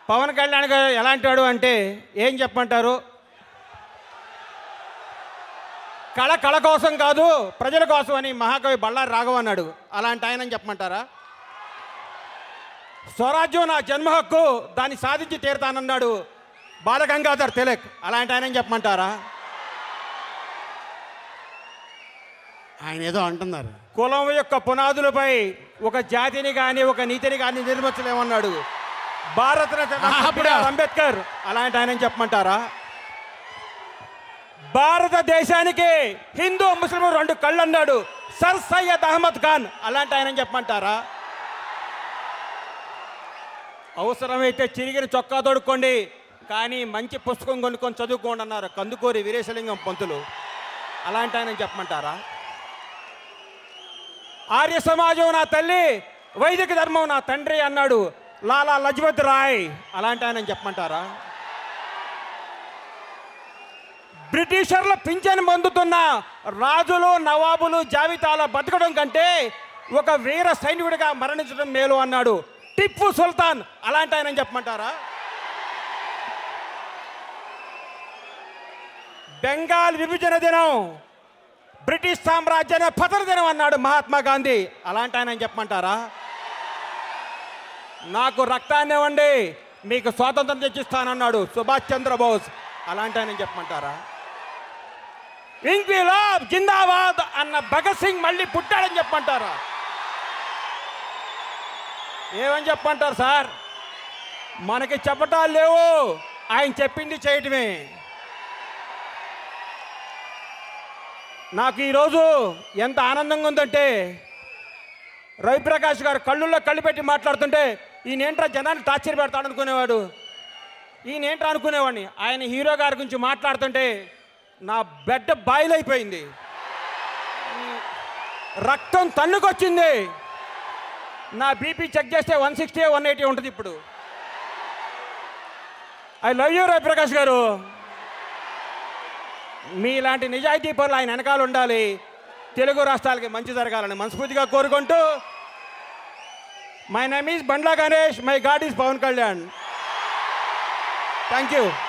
పవన్ కళ్యాణ్ గారు ఎలాంటి వాడు అంటే ఏం చెప్పమంటారు కళ కళ కోసం కాదు ప్రజల కోసం అని మహాకవి బళ్ళారి రాఘవ అన్నాడు అలాంటి ఆయన చెప్పమంటారా స్వరాజ్యం నా జన్మ హక్కు దాన్ని సాధించి తీరుతానన్నాడు బాలగంగాధర్ తిలక్ అలాంటి ఆయన చెప్పమంటారా ఆయన ఏదో అంటున్నారు కులం యొక్క పునాదులపై ఒక జాతిని కానీ ఒక నీతిని కానీ నిర్మించలేమన్నాడు భారతరత్న అప్పుడు- బిఆర్ అంబేద్కర్ అలాంటి ఆయన చెప్పమంటారా భారతదేశానికి హిందూ ముస్లిం రెండు కళ్ళు అన్నాడు సర్ సయ్యద్ అహ్మద్ ఖాన్ అలాంటి ఆయన చెప్పమంటారా అవసరమైతే చిరిగిన చొక్కా తొడుక్కోండి కానీ మంచి పుస్తకం కొనుక్కొని చదువుకోండి అన్నారు కందుకూరి వీరేశలింగం పంతులు అలాంటి ఆయన చెప్పమంటారా ఆర్య సమాజం నా తల్లి వైదిక ధర్మం నా తండ్రి అన్నాడు లాలా లజపత్ రాయ్ అలాంటి ఆయన చెప్పమంటారా బ్రిటిషర్ల పింఛన్ పొందుతున్న రాజులు నవాబులు జాబితాల బతకడం కంటే ఒక వీర సైనికుడిగా మరణించడం మేలు అన్నాడు టిప్పు సుల్తాన్ అలాంటి ఆయన చెప్పమంటారా బెంగాల్ విభజన దినం బ్రిటిష్ సామ్రాజ్యాన్ని పతన దినం అన్నాడు మహాత్మా గాంధీ అలాంటి ఆయన చెప్పమంటారా నాకు రక్తాన్ని ఇవ్వండి మీకు స్వాతంత్రం తెచ్చిస్తానన్నాడు సుభాష్ చంద్రబోస్ అలాంటి ఆయన చెప్పమంటారా ఇంక్విలాబ్ జిందాబాద్ అన్న భగత్ సింగ్ మళ్ళీ పుట్టాడని చెప్పమంటారా ఏమని చెప్పమంటారు సార్ మనకి చెప్పటాలు లేవు ఆయన చెప్పింది చేయటమే నాకు ఈరోజు ఎంత ఆనందంగా ఉందంటే రవిప్రకాష్ గారు కళ్ళుల్లో కళ్ళు పెట్టి మాట్లాడుతుంటే ఈయనేంట్రా జనాన్ని టార్చర్ పెడతాడు అనుకునేవాడు ఈయనేంట్రా అనుకునేవాడిని ఆయన హీరో గారి గురించి మాట్లాడుతుంటే నా బెడ్ బాయిల్ అయిపోయింది రక్తం తన్నుకొచ్చింది నా బీపీ చెక్ చేస్తే వన్ సిక్స్టీ వన్ ఎయిటీ ఉంటుంది ఇప్పుడు ఐ లవ్ యూ రవిప్రకాష్ గారు మీలాంటి నిజాయితీ పనులు ఆయన వెనకాల ఉండాలి తెలుగు రాష్ట్రాలకి మంచి జరగాలని మనస్ఫూర్తిగా కోరుకుంటూ my name is Bandla Ganesh my God is Pawan Kalyan thank you